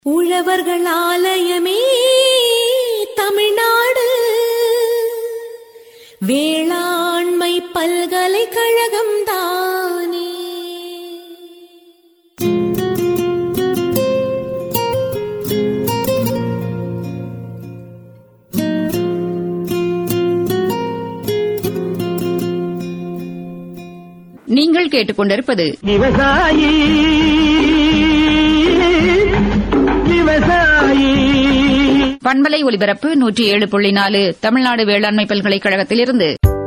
உழவர்கள் ஆலயமே தமிழ்நாடு வேளாண்மை பல்கலைக்கழகம் தானே நீங்கள் கேட்டுக்கொண்டிருப்பது விவசாயி விவசாயி பண்பலை ஒலிபரப்பு நூற்றி ஏழு புள்ளி நாலு தமிழ்நாடு வேளாண்மை பல்கலைக்கழகத்திலிருந்து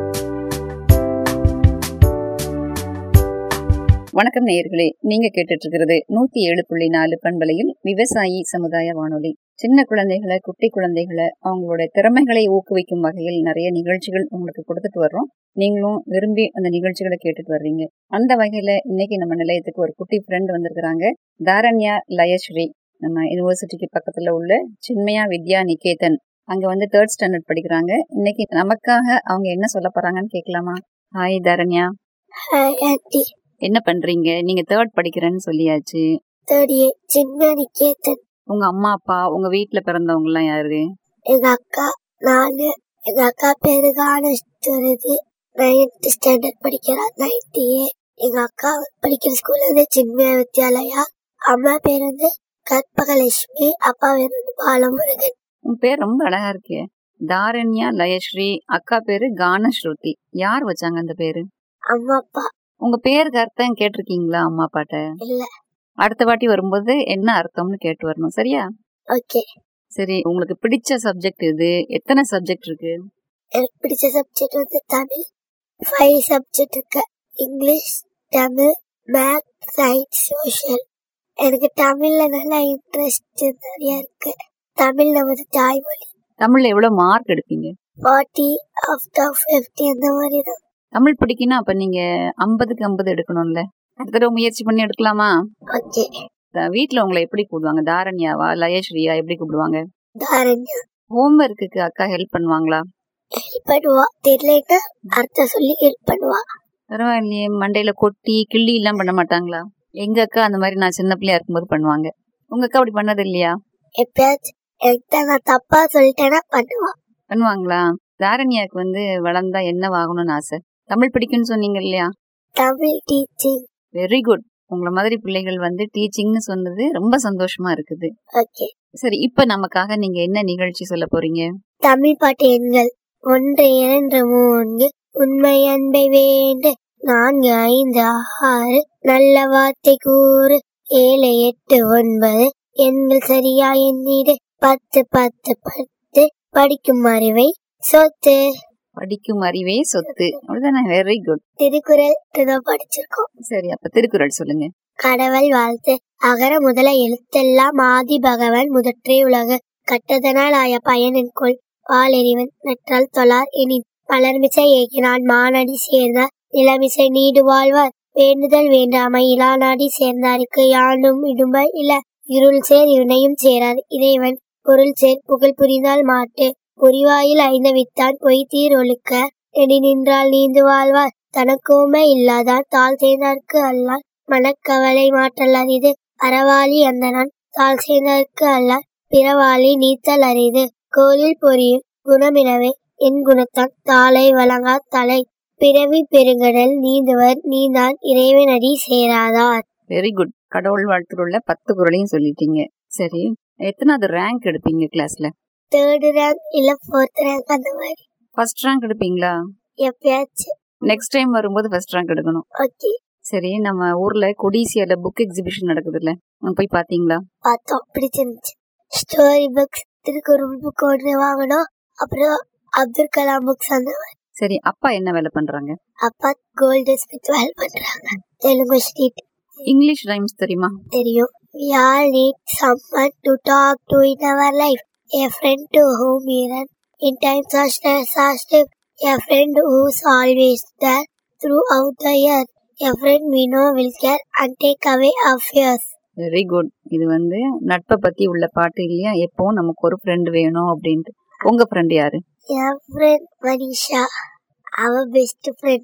வணக்கம் நேயர்களே நீங்க கேட்டுட்டு இருக்கிறது நூத்தி ஏழு புள்ளி நாலு பண்பலையில் விவசாயி சமுதாய வானொலி சின்ன குழந்தைகளை குட்டி குழந்தைகளை அவங்களோட திறமைகளை ஊக்குவிக்கும் வகையில் நிறைய நிகழ்ச்சிகள் உங்களுக்கு கொடுத்துட்டு வர்றோம் நீங்களும் விரும்பி அந்த நிகழ்ச்சிகளை கேட்டுட்டு வர்றீங்க அந்த வகையில இன்னைக்கு நம்ம நிலையத்துக்கு ஒரு குட்டி ஃப்ரெண்ட் வந்திருக்கிறாங்க தாரண்யா லயஸ்ரீ நம்ம யூனிவர்சிட்டிக்கு பக்கத்துல உள்ள சின்மயா வித்யா நிகேதன் அங்க வந்து தேர்ட் ஸ்டாண்டர்ட் படிக்கிறாங்க இன்னைக்கு நமக்காக அவங்க என்ன சொல்ல போறாங்கன்னு கேட்கலாமா ஹாய் தாரண்யா ஹாய் ஆண்டி என்ன பண்றீங்க நீங்க தேர்ட் படிக்கிறேன்னு சொல்லியாச்சு தேர்ட் இயர் சின்ன நிகேதன் உங்க அம்மா அப்பா உங்க வீட்ல பிறந்தவங்க எல்லாம் யாரு எங்க அக்கா நானு எங்க அக்கா பேரு கானஸ்வரது நைன்த் ஸ்டாண்டர்ட் படிக்கிறா நைன்த் ஏ எங்க அக்கா படிக்கிற ஸ்கூல் வந்து சின்மய வித்யாலயா அம்மா பேர் வந்து கற்பகலட்சுமி அப்பா பேர் வந்து பாலமுருகன் உன் பேர் ரொம்ப அழகா இருக்கே தாரண்யா லயஸ்ரீ அக்கா பேரு கானஸ்ருதி யார் வச்சாங்க அந்த பேரு அம்மா அப்பா உங்க பேருக்கு அர்த்தம் கேட்டிருக்கீங்களா அம்மா அப்பாட்ட இல்ல அடுத்த வாட்டி வரும்போது என்ன அர்த்தம்னு கேட்டு வரணும் சரியா ஓகே சரி உங்களுக்கு பிடிச்ச சப்ஜெக்ட் இது எத்தனை சப்ஜெக்ட் இருக்கு எனக்கு பிடிச்ச சப்ஜெக்ட் வந்து தமிழ் ஃபைவ் சப்ஜெக்ட் இருக்கு English Tamil math science social எனக்கு தமிழ்ல நல்லா இன்ட்ரெஸ்ட் நிறைய இருக்கு தமிழ் நமது தாய்மொழி தமிழ்ல எவ்வளவு மார்க் எடுப்பீங்க ஃபார்ட்டி ஆஃப்டர் ஃபிஃப்டி அந்த மாதிரி தான் தமிழ் பிடிக்குன்னா அப்ப நீங்க ஐம்பதுக்கு ஐம்பது எடுக்கணும்ல அடுத்த தடவை முயற்சி பண்ணி எடுக்கலாமா ஓகே த- வீட்ல உங்களை எப்படி கூப்பிடுவாங்க தாரண்யாவா லயஸ்ரீயா எப்படி கூப்பிடுவாங்க தாரண்யா ஹோம்ஒர்க்குக்கு அக்கா ஹெல்ப் பண்ணுவாங்களா ஹெல்ப் பண்ணுவா தெரியலன்னா அர்த்தம் சொல்லி ஹெல்ப் பண்ணுவா பரவாயில்லையே மண்டையில கொட்டி கிள்ளி எல்லாம் பண்ண மாட்டாங்களா எங்க அக்கா அந்த மாதிரி நான் சின்ன பிள்ளையா இருக்கும்போது பண்ணுவாங்க உங்க அக்கா அப்படி பண்ணது இல்லையா எப்பயாச்சும் எனக்கு நான் தப்பா சொல்லிட்டேன்னா பண்ணுவா பண்ணுவாங்களா தாரண்யாக்கு வந்து வளர்ந்தா என்ன ஆகணும்னு ஆசை தமிழ் பிடிக்கும்னு சொன்னீங்க இல்லையா தமிழ் டீச்சிங் வெரி குட் உங்கள மாதிரி பிள்ளைகள் வந்து டீச்சிங்னு சொன்னது ரொம்ப சந்தோஷமா இருக்குது ஓகே சரி இப்ப நமக்காக நீங்க என்ன நிகழ்ச்சி சொல்ல போறீங்க தமிழ் பாட்டு எண்கள் ஒன்று இரண்டு மூன்று உண்மை அன்பை வேண்டு நான்கு ஐந்து ஆறு நல்ல வார்த்தை கூறு ஏழு எட்டு ஒன்பது எண்கள் சரியா எண்ணிடு பத்து பத்து பத்து படிக்கும் அறிவை சொத்து படிக்கும் அறிவே சொத்து அவ்வளவுதானே வெரி குட் திருக்குறள் தான் படிச்சிருக்கோம் சரி அப்ப திருக்குறள் சொல்லுங்க கடவுள் வாழ்த்து அகர முதல எழுத்தெல்லாம் ஆதி பகவன் முதற்றே உலகு கட்டதனால் ஆய பயனின் கொள் வாளெறிவன் நற்றால் தொழார் எனின் மலர்மிசை ஏகினான் மானடி சேர்ந்தார் நிலமிசை நீடு வாழ்வார் வேண்டுதல் வேண்டாமை இளாநாடி சேர்ந்தாருக்கு யாண்டும் இடும்ப இல்ல இருள் சேர் இணையும் சேரார் இறைவன் பொருள் சேர் புகழ் புரிந்தால் மாட்டு பொறிவாயில் ஐந்த வித்தான் பொய் தீர் ஒழுக்க நெடி நின்றால் நீந்து வாழ்வார் தனக்குமே இல்லாதார் தாழ் சேர்ந்தார்க்கு அல்லால் மனக்கவலை மாற்றல் அரிது அறவாளி அந்தனான் தாழ் சேர்ந்தார்க்கு அல்லால் பிறவாளி நீத்தல் அரிது கோலில் பொரியும் குணமினவே என் குணத்தான் தாளை வழங்கா தலை பிறவி பெருங்கடல் நீந்துவர் நீந்தான் இறைவனடி சேராதார் வெரி குட் கடவுள் வாழ்த்துல பத்து குறளையும் சொல்லிட்டீங்க சரி எத்தனாவது ரேங்க் எடுப்பீங்க கிளாஸ்ல தேர்டு ரேங்க் இல்ல ஃபோர்த் ரேங்க் அந்த மாதிரி ஃபர்ஸ்ட் ரேங்க் எடுப்பீங்களா எப்பயாச்சும் நெக்ஸ்ட் டைம் வரும்போது ஃபர்ஸ்ட் ரேங்க் எடுக்கணும் ஓகே சரி நம்ம ஊர்ல கொடிசியால புக் எக்ஸிபிஷன் நடக்குதுல்ல அங்க போய் பாத்தீங்களா பார்த்தோம் பிடிச்சிருந்துச்சு ஸ்டோரி புக்ஸ் திருக்குறள் புக் ஒன்று வாங்கணும் அப்புறம் அப்துல் கலாம் புக்ஸ் அந்த மாதிரி சரி அப்பா என்ன வேலை பண்றாங்க அப்பா கோல்டு ஸ்மித் வேலை பண்றாங்க தெலுங்கு ஸ்ட்ரீட் இங்கிலீஷ் ரைம்ஸ் தெரியுமா தெரியும் we all need someone to talk to in our life a friend to whom we run in times of stress or stress a friend who's always there throughout the year a friend we know will care and take away our fears very good இது வந்து நட்பை பத்தி உள்ள பாட்டு இல்லையா எப்போ நமக்கு ஒரு ஃப்ரெண்ட் வேணும் அப்படின்ட்டு உங்க ஃப்ரெண்ட் யாரு என் friend மனிஷா அவ பெஸ்ட் ஃப்ரெண்ட்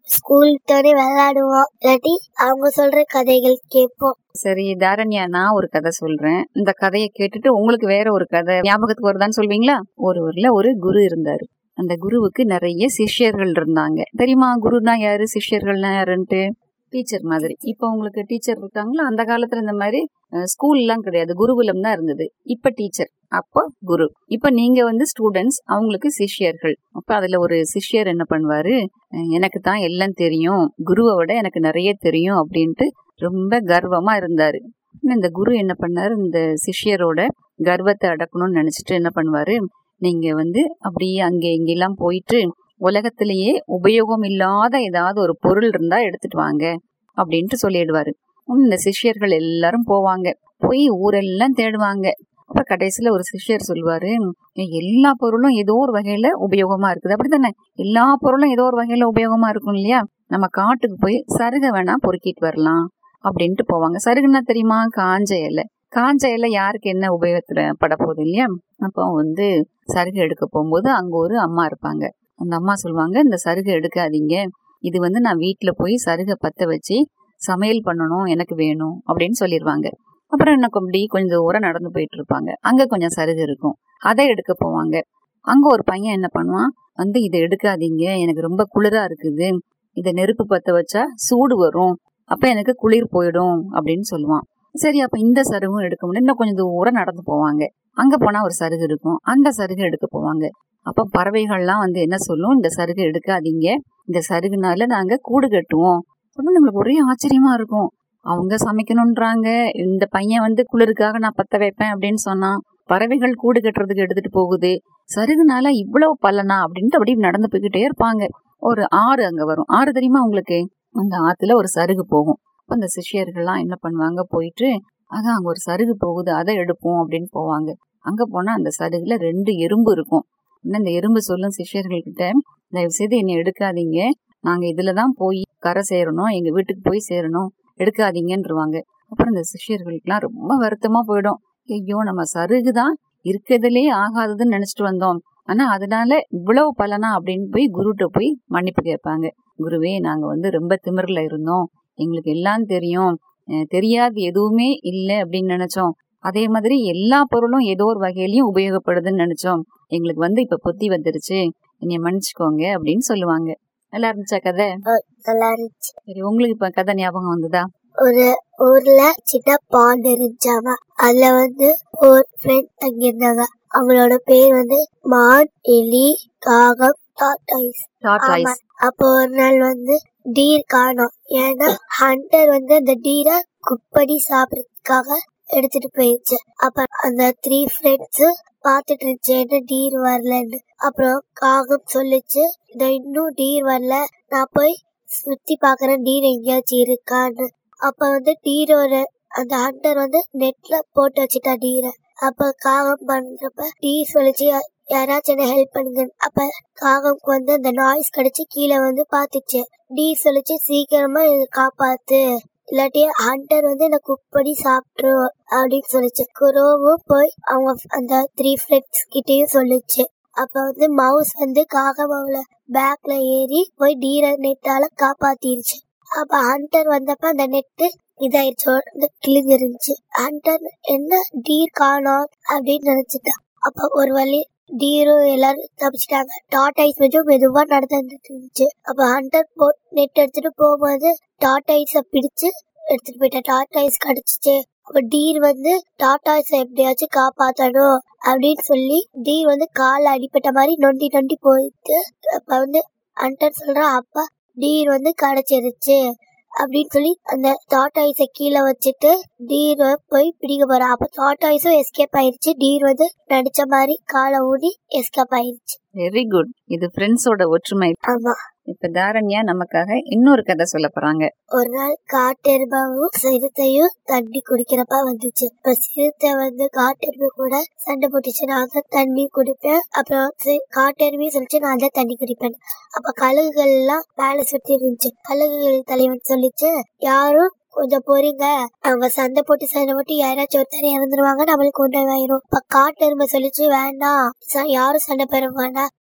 ஸ்கூல் தானே விளையாடுவோம் இல்லாட்டி அவங்க சொல்ற கதைகள் கேட்போம் சரி தாரண்யா நான் ஒரு கதை சொல்றேன் இந்த கதையை கேட்டுட்டு உங்களுக்கு வேற ஒரு கதை ஞாபகத்துக்கு வருதான்னு சொல்வீங்களா ஒரு ஊர்ல ஒரு குரு இருந்தாரு அந்த குருவுக்கு நிறைய சிஷ்யர்கள் இருந்தாங்க தெரியுமா குருனா யாரு சிஷ்யர்கள்னா யாருன்ட்டு டீச்சர் மாதிரி இப்போ உங்களுக்கு டீச்சர் இருக்காங்களா அந்த காலத்துல இந்த மாதிரி ஸ்கூல் எல்லாம் கிடையாது குருகுலம் தான் இருந்தது இப்ப டீச்சர் அப்போ குரு இப்ப நீங்க வந்து ஸ்டூடெண்ட்ஸ் அவங்களுக்கு சிஷ்யர்கள் அப்ப அதுல ஒரு சிஷ்யர் என்ன பண்ணுவாரு அஹ் எனக்கு தான் எல்லாம் தெரியும் குருவை விட எனக்கு நிறைய தெரியும் அப்படின்ட்டு ரொம்ப கர்வமா இருந்தாரு இந்த குரு என்ன பண்ணாரு இந்த சிஷ்யரோட கர்வத்தை அடக்கணும்னு நினைச்சிட்டு என்ன பண்ணுவாரு நீங்க வந்து அப்படியே அங்கே இங்கெல்லாம் போயிட்டு உலகத்திலேயே உபயோகம் இல்லாத ஏதாவது ஒரு பொருள் இருந்தா எடுத்துட்டு வாங்க அப்படின்ட்டு சொல்லிடுவாரு உம் இந்த சிஷ்யர்கள் எல்லாரும் போவாங்க போய் ஊரெல்லாம் தேடுவாங்க அப்ப கடைசியில ஒரு சிஷ்யர் சொல்லுவாரு "ஏய், எல்லா பொருளும் ஏதோ ஒரு வகையில உபயோகமா இருக்குது அப்படித்தானே எல்லா பொருளும் ஏதோ ஒரு வகையில உபயோகமா இருக்கும் இல்லையா நம்ம காட்டுக்கு போய் சருக வேணா பொறுக்கிட்டு வரலாம் அப்படின்ட்டு போவாங்க சருகுன்னா தெரியுமா காஞ்ச இலை காஞ்ச இலை யாருக்கு என்ன உபயோகத்துல பட போகுது இல்லையா அப்போ வந்து சருகு எடுக்க போகும்போது அங்க ஒரு அம்மா இருப்பாங்க அந்த அம்மா சொல்லுவாங்க இந்த சருகு எடுக்காதீங்க இது வந்து நான் வீட்டுல போய் சருகை பத்த வச்சு சமையல் பண்ணணும் எனக்கு வேணும் அப்படின்னு சொல்லிடுவாங்க அப்புறம் எனக்கு அப்படி கொஞ்சம் தூரம் நடந்து போயிட்டு இருப்பாங்க அங்க கொஞ்சம் சருகு இருக்கும் அதை எடுக்க போவாங்க அங்க ஒரு பையன் என்ன பண்ணுவான் வந்து இதை எடுக்காதீங்க எனக்கு ரொம்ப குளிரா இருக்குது இதை நெருப்பு பத்த வச்சா சூடு வரும் அப்ப எனக்கு குளிர் போயிடும் அப்படின்னு சொல்லுவான் சரி அப்ப இந்த சருகும் எடுக்க முடியும் இன்னும் கொஞ்சம் தூரம் நடந்து போவாங்க அங்க போனா ஒரு சருகு இருக்கும் அந்த சருகு எடுக்க போவாங்க அப்ப பறவைகள்லாம் வந்து என்ன சொல்லும் இந்த சருகு எடுக்காதீங்க இந்த சருகுனால நாங்க கூடு கட்டுவோம் அப்படின்னு நம்மளுக்கு ஒரே ஆச்சரியமா இருக்கும் அவங்க சமைக்கணும்ன்றாங்க இந்த பையன் வந்து குளிருக்காக நான் பத்த வைப்பேன் அப்படின்னு சொன்னான் பறவைகள் கூடு கட்டுறதுக்கு எடுத்துட்டு போகுது சருகுனால இவ்வளவு பலனா அப்படின்ட்டு அப்படியே நடந்து போய்கிட்டே இருப்பாங்க ஒரு ஆறு அங்க வரும் ஆறு தெரியுமா உங்களுக்கு அந்த ஆத்துல ஒரு சருகு போகும் அப்ப அந்த சிஷ்யர்கள்லாம் என்ன பண்ணுவாங்க போயிட்டு ஆக அங்க ஒரு சருகு போகுது அதை எடுப்போம் அப்படின்னு போவாங்க அங்க போனா அந்த சருகுல ரெண்டு எறும்பு இருக்கும் இன்னும் இந்த எறும்பு சொல்லும் சிஷ்யர்கள் கிட்ட தயவு செய்து என்னை எடுக்காதீங்க நாங்க இதுலதான் போய் கரை சேரணும் எங்க வீட்டுக்கு போய் சேரணும் எடுக்காதீங்கன்றவாங்க அப்புறம் இந்த சிஷ்யர்களுக்கெல்லாம் ரொம்ப வருத்தமா போயிடும் ஐயோ நம்ம சருகுதான் இருக்கிறதுலே ஆகாததுன்னு நினைச்சிட்டு வந்தோம் ஆனா அதனால இவ்வளவு பலனா அப்படின்னு போய் குருட்ட போய் மன்னிப்பு கேட்பாங்க குருவே நாங்க வந்து ரொம்ப திமிர்ல இருந்தோம் எங்களுக்கு எல்லாம் தெரியும் அஹ் தெரியாது எதுவுமே இல்லை அப்படின்னு நினைச்சோம் அதே மாதிரி எல்லா பொருளும் ஏதோ ஒரு வகையிலயும் உபயோகப்படுதுன்னு நினைச்சோம் எங்களுக்கு வந்து இப்ப புத்தி வந்துருச்சு என்னைய மன்னிச்சுக்கோங்க அப்படின்னு சொல்லுவாங்க நல்லா இருந்துச்சா கதை நல்லா இருந்துச்சு சரி உங்களுக்கு இப்ப கதை ஞாபகம் வந்ததா ஒரு ஊர்ல சின்ன பாண்ட் இருந்துச்சாமா அதுல வந்து ஒரு ஃப்ரெண்ட் தங்கியிருந்தாங்க அவங்களோட பேர் வந்து மான் எலி காகம் டாட்டாய்ஸ் டாட் ஆமா. ஐஸ் அப்போ ஒரு நாள் வந்து டீர் காணோம் ஏன்னா ஹண்டர் வந்து அந்த டீரை குக் பண்ணி சாப்பிடறதுக்காக எடுத்துட்டு போயிடுச்சு அப்ப அந்த த்ரீ ஃப்ரெண்ட்ஸ் பாத்துட்டு இருந்துச்சு என்ன டீர் வரலன்னு அப்புறம் காகம் சொல்லுச்சு நான் இன்னும் டீர் வரல நான் போய் சுத்தி பாக்குறேன் டீர் எங்கேயாச்சும் இருக்கான்னு அப்ப வந்து டீரோட அந்த ஹண்டர் வந்து நெட்ல போட்டு வச்சுட்டா டீரை அப்ப காகம் பண்றப்ப டீர் சொல்லிச்சு "யா- யாராச்சும் என்ன ஹெல்ப் பண்ணுங்க அப்ப காகம்க்கு வந்து அந்த நாய்ஸ் கிடைச்சு கீழே வந்து பாத்துச்சு டீர் சொல்லிச்சு சீக்கிரமா இதை காப்பாத்து இல்லாட்டி ஹண்டர் வந்து என்ன குக் பண்ணி சாப்பிட்டுரும் அப்படின்னு சொல்லிச்சு குரோவும் போய் அவங்க அந்த த்ரீ ஃப்ரெண்ட்ஸ் கிட்டயும் சொல்லுச்சு அப்ப வந்து மவுஸ் வந்து காகம் அவள பேக்ல ஏறி போய் டீரை நெட்டால காப்பாத்திருச்சு அப்ப ஹண்டர் வந்தப்ப அந்த நெட்டு இதாயிருச்சு உடனே கிழிஞ்சிருந்துச்சு ஹண்டர் என்ன டீர் காணோம் அப்படின்னு நினைச்சிட்டான் அப்ப ஒரு வழி டீரும் எல்லாரும் தப்பிச்சிட்டாங்க டாடைஸ் கொஞ்சம் மெதுவா நடந்துட்டு இருந்துச்சு அப்ப ஹண்டர் போ நெட் எடுத்துட்டு போகும்போது டாடைஸ பிடிச்சு எடுத்துட்டு போயிட்டா டாடைஸ் கடிச்சிச்சு அப்ப டீர் வந்து டாடாய்ஸ எப்படியாச்சும் காப்பாத்தணும் அப்படின்னு சொல்லி டீர் வந்து கால அடிப்பட்ட மாதிரி நொண்டி நொண்டி போயிட்டு அப்ப வந்து ஹண்டர் சொல்றா அப்பா டீர் வந்து கிடைச்சிருச்சு அப்படின்னு சொல்லி அந்த டாட்டாய்ஸ கீழே வச்சுட்டு டீர் போய் பிடிக்க போறா அப்ப டாட்டாய்ஸும் எஸ்கேப் ஆயிருச்சு டீர் வந்து நடிச்ச மாதிரி காலை ஊடி எஸ்கேப் ஆயிருச்சு வெரி குட் இது ஃப்ரெண்ட்ஸோட ஒற்றுமை ஆமா இப்ப தாரண்யா நமக்காக இன்னொரு கதை சொல்ல போறாங்க ஒரு நாள் காட்டெருமாவும் சிறுத்தையும் தண்ணி குடிக்கிறப்ப வந்துச்சு இப்ப சிறுத்தை வந்து காட்டெருமை கூட சண்டை போட்டுச்சு நான் தான் தண்ணி குடிப்பேன் அப்புறம் சி- காட்டெருமையும் சொல்லிச்சு நான் தான் தண்ணி குடிப்பேன் அப்ப கழுகுகள் எல்லாம் மேல சுத்தி இருந்துச்சு கழுகுகள் தலைவன் சொல்லிச்சு யாரும் கொஞ்சம் பொறுங்க அவங்க சண்டை போட்டு சண்டை போட்டு யாராச்சும் ஒருத்தர் இறந்துருவாங்க நம்மளுக்கு கொண்டு ஆயிரும் இப்ப காட்டெருமை சொல்லிச்சு வேண்டாம் ச- யாரும் சண்டை பெற வேண்டாம்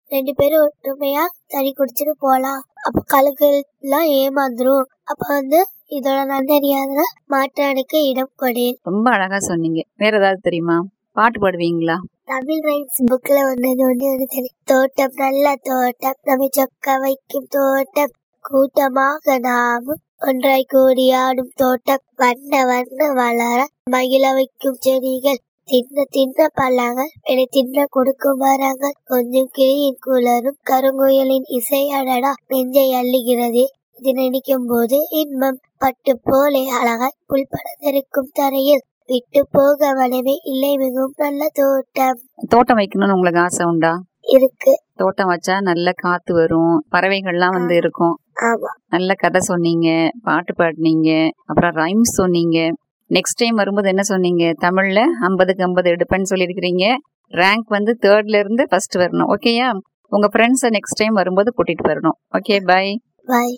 ரெண்டு பேரும் ஒற்றுமையா தண்ணி குடிச்சிட்டு போலாம் அப்ப கழுகு எல்லாம் ஏமாந்துரும் அப்ப வந்து இதோட நன்னறியாத மாற்றானுக்கு இடம் கொடு ரொம்ப அழகா சொன்னீங்க வேற ஏதாவது தெரியுமா பாட்டு பாடுவீங்களா தமிழ் ரைம்ஸ் புக்ல வந்தது ஒண்ணு ஒண்ணு தெரியும் தோட்டம் நல்ல தோட்டம் நம்மை சொக்க வைக்கும் தோட்டம் கூட்டமாக நாமும் ஒன்றாய் கூடி ஆடும் தோட்டம் வண்ண வண்ண வளர மகிழ வைக்கும் செடிகள் தின்ன தின்ன பழங்கள் என தின்ன கொடுக்கும் மரங்கள் கொஞ்சம் கிளியின் குளரும் கருங்குயலின் இசை அடடா நெஞ்சை அள்ளுகிறது இது நினைக்கும் போது இன்பம் பட்டு போலே அழகாய் புல்படத்திருக்கும் தரையில் விட்டு போக வளமே இல்லை மிகவும் நல்ல தோட்டம் தோட்டம் வைக்கணும்னு உங்களுக்கு ஆசை உண்டா இருக்கு தோட்டம் வச்சா நல்ல காத்து வரும் பறவைகள்லாம் வந்து இருக்கும் ஆமா நல்ல கதை சொன்னீங்க பாட்டு பாடினீங்க அப்புறம் ரைம்ஸ் சொன்னீங்க நெக்ஸ்ட் டைம் வரும்போது என்ன சொன்னீங்க தமிழ்ல ஐம்பதுக்கு ஐம்பது எடுப்பேன்னு சொல்லியிருக்கிறீங்க ரேங்க் வந்து தேர்ட்ல இருந்து ஃபர்ஸ்ட் வரணும் ஓகேயா உங்க ஃப்ரெண்ட்ஸை நெக்ஸ்ட் டைம் வரும்போது கூட்டிட்டு வரணும் ஓகே பை பாய்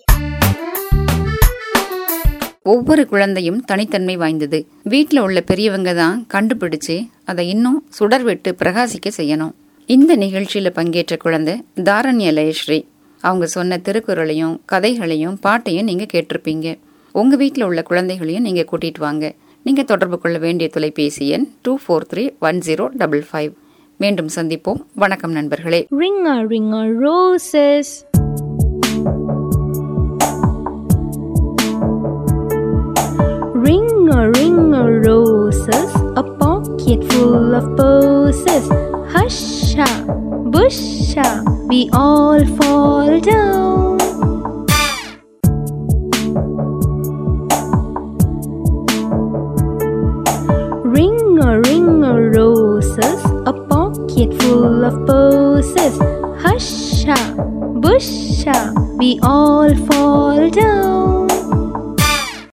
ஒவ்வொரு குழந்தையும் தனித்தன்மை வாய்ந்தது வீட்டில் உள்ள பெரியவங்க தான் கண்டுபிடிச்சு அதை இன்னும் சுடர் விட்டு பிரகாசிக்க செய்யணும் இந்த நிகழ்ச்சியில பங்கேற்ற குழந்தை தாரண்ய லயஸ்ரீ அவங்க சொன்ன திருக்குறளையும் கதைகளையும் பாட்டையும் நீங்க கேட்டிருப்பீங்க உங்க வீட்டில் உள்ள குழந்தைகளையும் நீங்க கூட்டிட்டு வாங்க நீங்க தொடர்பு கொள்ள வேண்டிய தொலைபேசி எண் two four three one zero double five மீண்டும் சந்திப்போம் வணக்கம் நண்பர்களே Ring a ring a roses. Ring a ring a roses, a pocket full of posies. Husha, busha, we all fall down. Ring a ring a roses, a pocket full of posies. Husha, busha, we all fall down.